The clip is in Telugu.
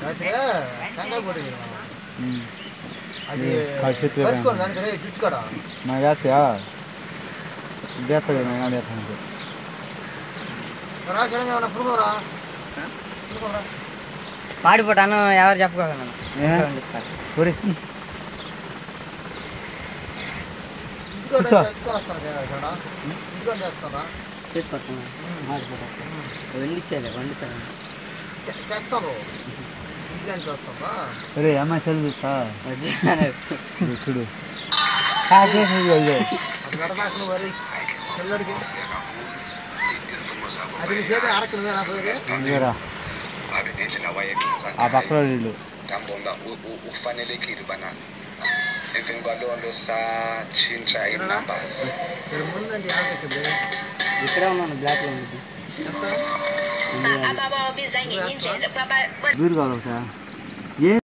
అయితే టెంకాయ పొడి వేయడం. ఉమ్. అది ఏ, కాదు, చేతిలో కలుసుకోండి వేయండి. దానికి రే, జుట్టు కాడ నాకు వేస్తాయా చేస్తుంది నేను వేస్తాను రా సడన్గా ఏమన్నా పురుగురా పురుగురా పాడిపోతాను ఎవరు చెప్పుకోగలను ఏ? ఒరి ఇంట్లో కూర్చో. వస్తాను ఇక్కడ ఇంట్లో చేస్తారా చేసుకొస్తాను పాడిపోతాను వండిచ్చేది వండుతాను చే- చేస్తారు ఇంట్లో చేస్తారా ఒరే అమ్మాయి సెల్ చూస్తా వద్దు. చూడు, చూడు కాసేసి అది పెడదాకు నువ్వు వరి పిల్లడికి అది నీ చేతి అరకు నువ్వే నాకు ఇది ఇదిగోరా ఆ పక్కన వీళ్ళు tambonga ufanelekile ubana emveni kwaloo satshintsha ii-numbers ఇక్కడ ముందండి యాభై ఇక్కడ ఇక్కడే ఉన్నాను బ్లాక్ లో ఉంది ఎంత వీరు కావాలి సార్ ఏ